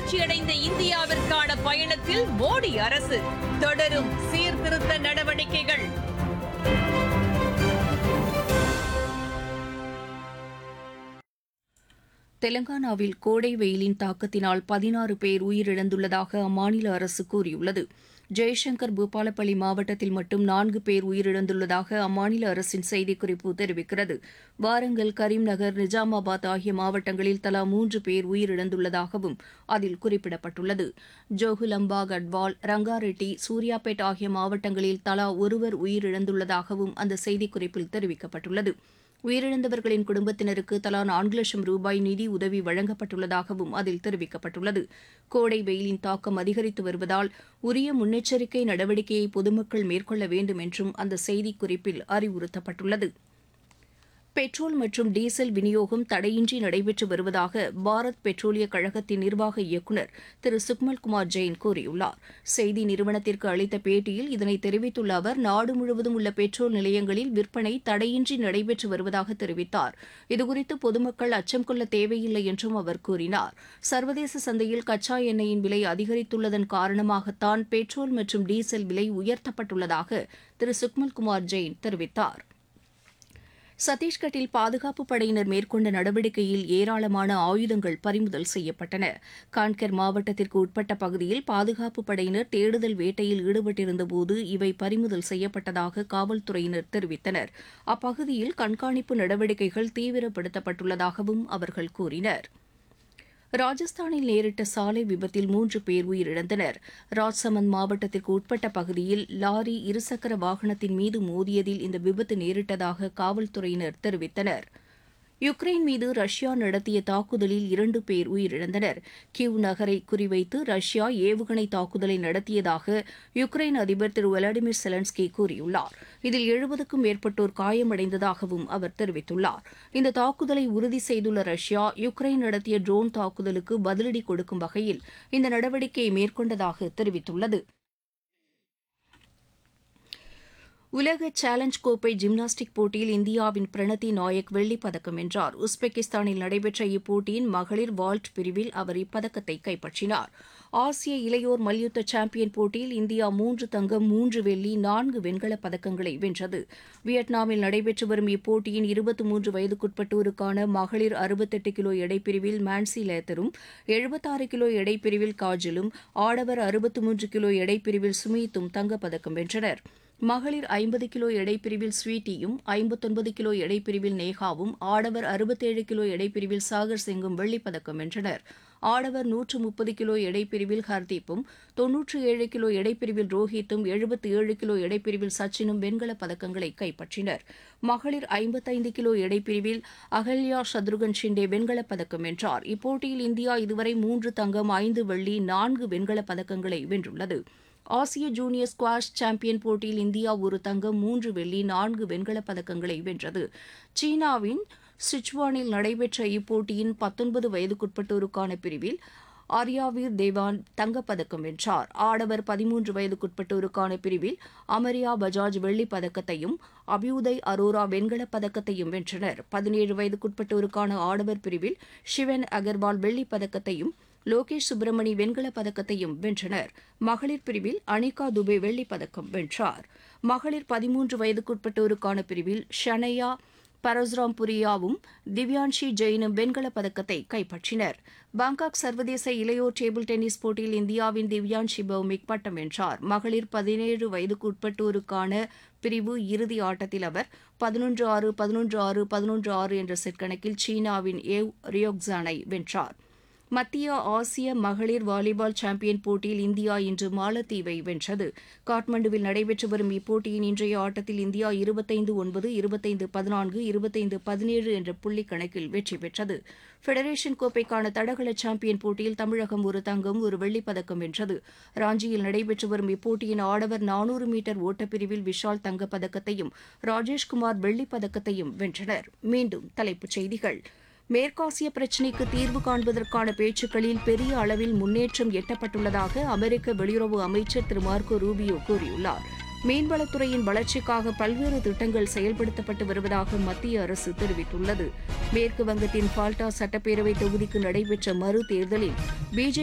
வளர்ச்சியடைந்த இந்தியாவிற்கான பயணத்தில் மோடி அரசு தொடரும் சீர்திருத்த நடவடிக்கைகள் தெலங்கானாவில் கோடை வெயிலின் தாக்கத்தினால் பதினாறு பேர் உயிரிழந்துள்ளதாக அம்மாநில அரசு கூறியுள்ளது ஜெய்சங்கர் பூபாலப்பள்ளி மாவட்டத்தில் மட்டும் நான்கு பேர் உயிரிழந்துள்ளதாக அம்மாநில அரசின் செய்திக்குறிப்பு தெரிவிக்கிறது வாரங்கல் கரீம்நகர் நிஜாமாபாத் ஆகிய மாவட்டங்களில் தலா மூன்று பேர் உயிரிழந்துள்ளதாகவும் அதில் குறிப்பிடப்பட்டுள்ளது ஜோகுலம்பா கட்வால் ரங்காரெட்டி சூர்யாபேட் ஆகிய மாவட்டங்களில் தலா ஒருவர் உயிரிழந்துள்ளதாகவும் அந்த செய்திக்குறிப்பில் தெரிவிக்கப்பட்டுள்ளது உயிரிழந்தவர்களின் குடும்பத்தினருக்கு தலா நான்கு லட்சம் ரூபாய் நிதி உதவி வழங்கப்பட்டுள்ளதாகவும் அதில் தெரிவிக்கப்பட்டுள்ளது கோடை வெயிலின் தாக்கம் அதிகரித்து வருவதால் உரிய முன்னெச்சரிக்கை நடவடிக்கையை பொதுமக்கள் மேற்கொள்ள வேண்டும் என்றும் அந்த செய்திக்குறிப்பில் அறிவுறுத்தப்பட்டுள்ளது பெட்ரோல் மற்றும் டீசல் விநியோகம் தடையின்றி நடைபெற்று வருவதாக பாரத் பெட்ரோலிய கழகத்தின் நிர்வாக இயக்குநர் திரு சுக்மல் குமார் ஜெயின் கூறியுள்ளார் செய்தி நிறுவனத்திற்கு அளித்த பேட்டியில் இதனை தெரிவித்துள்ள அவர் நாடு முழுவதும் உள்ள பெட்ரோல் நிலையங்களில் விற்பனை தடையின்றி நடைபெற்று வருவதாக தெரிவித்தார் இதுகுறித்து பொதுமக்கள் அச்சம் கொள்ள தேவையில்லை என்றும் அவர் கூறினார் சர்வதேச சந்தையில் கச்சா எண்ணெயின் விலை அதிகரித்துள்ளதன் காரணமாகத்தான் பெட்ரோல் மற்றும் டீசல் விலை உயர்த்தப்பட்டுள்ளதாக திரு சுக்மல் குமார் ஜெயின் தெரிவித்தார் சத்தீஸ்கட்டில் பாதுகாப்பு படையினர் மேற்கொண்ட நடவடிக்கையில் ஏராளமான ஆயுதங்கள் பறிமுதல் செய்யப்பட்டன கான்கர் மாவட்டத்திற்கு உட்பட்ட பகுதியில் பாதுகாப்பு படையினர் தேடுதல் வேட்டையில் ஈடுபட்டிருந்தபோது இவை பறிமுதல் செய்யப்பட்டதாக காவல்துறையினர் தெரிவித்தனர் அப்பகுதியில் கண்காணிப்பு நடவடிக்கைகள் தீவிரப்படுத்தப்பட்டுள்ளதாகவும் அவர்கள் கூறினர் ராஜஸ்தானில் நேரிட்ட சாலை விபத்தில் மூன்று பேர் உயிரிழந்தனர் ராஜ்சமந்த் மாவட்டத்திற்கு உட்பட்ட பகுதியில் லாரி இருசக்கர வாகனத்தின் மீது மோதியதில் இந்த விபத்து நேரிட்டதாக காவல்துறையினர் தெரிவித்தனர் யுக்ரைன் மீது ரஷ்யா நடத்திய தாக்குதலில் இரண்டு பேர் உயிரிழந்தனர் கிவ் நகரை குறிவைத்து ரஷ்யா ஏவுகணை தாக்குதலை நடத்தியதாக யுக்ரைன் அதிபர் திரு விளாடிமிர் செலன்ஸ்கி கூறியுள்ளார் இதில் எழுபதுக்கும் மேற்பட்டோர் காயமடைந்ததாகவும் அவர் தெரிவித்துள்ளார் இந்த தாக்குதலை உறுதி செய்துள்ள ரஷ்யா யுக்ரைன் நடத்திய ட்ரோன் தாக்குதலுக்கு பதிலடி கொடுக்கும் வகையில் இந்த நடவடிக்கையை மேற்கொண்டதாக தெரிவித்துள்ளது உலக சேலஞ்ச் கோப்பை ஜிம்னாஸ்டிக் போட்டியில் இந்தியாவின் பிரணதி நாயக் வெள்ளிப் பதக்கம் வென்றார் உஸ்பெகிஸ்தானில் நடைபெற்ற இப்போட்டியின் மகளிர் வால்ட் பிரிவில் அவர் இப்பதக்கத்தை கைப்பற்றினார் ஆசிய இளையோர் மல்யுத்த சாம்பியன் போட்டியில் இந்தியா மூன்று தங்கம் மூன்று வெள்ளி நான்கு வெண்கலப் பதக்கங்களை வென்றது வியட்நாமில் நடைபெற்று வரும் இப்போட்டியின் இருபத்தி மூன்று வயதுக்குட்பட்டோருக்கான மகளிர் அறுபத்தெட்டு கிலோ எடைப்பிரிவில் மான்சி லேத்தரும் எழுபத்தாறு கிலோ எடைப்பிரிவில் காஜலும் ஆடவர் அறுபத்து மூன்று கிலோ எடைப்பிரிவில் சுமீத்தும் தங்கப்பதக்கம் வென்றனர் மகளிர் ஐம்பது கிலோ எடைப்பிரிவில் ஸ்வீட்டியும் ஐம்பத்தொன்பது கிலோ எடைப்பிரிவில் நேகாவும் ஆடவர் அறுபத்தேழு கிலோ எடைப்பிரிவில் சாகர் சிங்கும் வெள்ளிப்பதக்கம் வென்றனர் ஆடவர் நூற்று முப்பது கிலோ எடைப்பிரிவில் ஹர்தீப்பும் தொன்னூற்று ஏழு கிலோ எடைப்பிரிவில் ரோஹித்தும் எழுபத்தி ஏழு கிலோ எடைப்பிரிவில் சச்சினும் வெண்கலப் பதக்கங்களை கைப்பற்றினர் மகளிர் ஐம்பத்தைந்து கிலோ எடைப்பிரிவில் அகல்யா சத்ருகன் ஷிண்டே வெண்கலப் பதக்கம் வென்றார் இப்போட்டியில் இந்தியா இதுவரை மூன்று தங்கம் ஐந்து வெள்ளி நான்கு வெண்கலப் பதக்கங்களை வென்றுள்ளது ஆசிய ஜூனியர் ஸ்குவாஷ் சாம்பியன் போட்டியில் இந்தியா ஒரு தங்கம் மூன்று வெள்ளி நான்கு வெண்கலப் பதக்கங்களை வென்றது சீனாவின் சிச்சுவானில் நடைபெற்ற இப்போட்டியின் பத்தொன்பது வயதுக்குட்பட்டோருக்கான பிரிவில் ஆர்யாவீர் தேவான் தங்கப்பதக்கம் வென்றார் ஆடவர் பதிமூன்று வயதுக்குட்பட்டோருக்கான பிரிவில் அமரியா பஜாஜ் வெள்ளிப் பதக்கத்தையும் அபியுதய் அரோரா வெண்கலப் பதக்கத்தையும் வென்றனர் பதினேழு வயதுக்குட்பட்டோருக்கான ஆடவர் பிரிவில் ஷிவன் அகர்வால் வெள்ளிப் பதக்கத்தையும் லோகேஷ் சுப்பிரமணி வெண்கலப் பதக்கத்தையும் வென்றனர் மகளிர் பிரிவில் அனிகா துபே வெள்ளிப் பதக்கம் வென்றார் மகளிர் பதிமூன்று வயதுக்குட்பட்டோருக்கான பிரிவில் ஷனையா பரசுராம் புரியாவும் திவ்யான்ஷி ஜெயினும் வெண்கலப் பதக்கத்தை கைப்பற்றினர் பாங்காக் சர்வதேச இளையோர் டேபிள் டென்னிஸ் போட்டியில் இந்தியாவின் திவ்யான்ஷி பௌமிக் பட்டம் வென்றார் மகளிர் பதினேழு வயதுக்குட்பட்டோருக்கான பிரிவு இறுதி ஆட்டத்தில் அவர் பதினொன்று ஆறு பதினொன்று ஆறு பதினொன்று ஆறு என்ற செட் கணக்கில் சீனாவின் ஏவ் ரியோக்ஸானை வென்றார் மத்திய ஆசிய மகளிர் வாலிபால் சாம்பியன் போட்டியில் இந்தியா இன்று மாலத்தீவை வென்றது காட்மண்டுவில் நடைபெற்று வரும் இப்போட்டியின் இன்றைய ஆட்டத்தில் இந்தியா இருபத்தைந்து ஒன்பது இருபத்தைந்து பதினான்கு இருபத்தைந்து பதினேழு என்ற புள்ளி கணக்கில் வெற்றி பெற்றது ஃபெடரேஷன் கோப்பைக்கான தடகள சாம்பியன் போட்டியில் தமிழகம் ஒரு தங்கம் ஒரு வெள்ளிப் பதக்கம் வென்றது ராஞ்சியில் நடைபெற்று வரும் இப்போட்டியின் ஆடவர் நானூறு மீட்டர் ஓட்டப்பிரிவில் விஷால் தங்கப் பதக்கத்தையும் ராஜேஷ்குமார் வெள்ளிப் பதக்கத்தையும் வென்றனர் மீண்டும் தலைப்புச் செய்திகள் மேற்காசிய பிரச்சினைக்கு தீர்வு காண்பதற்கான பேச்சுக்களில் பெரிய அளவில் முன்னேற்றம் எட்டப்பட்டுள்ளதாக அமெரிக்க வெளியுறவு அமைச்சர் திரு மார்க்கோ ரூபியோ கூறியுள்ளார் மீன்வளத்துறையின் வளர்ச்சிக்காக பல்வேறு திட்டங்கள் செயல்படுத்தப்பட்டு வருவதாக மத்திய அரசு தெரிவித்துள்ளது மேற்கு வங்கத்தின் பால்டா சட்டப்பேரவை தொகுதிக்கு நடைபெற்ற மறு தேர்தலில் பிஜேபி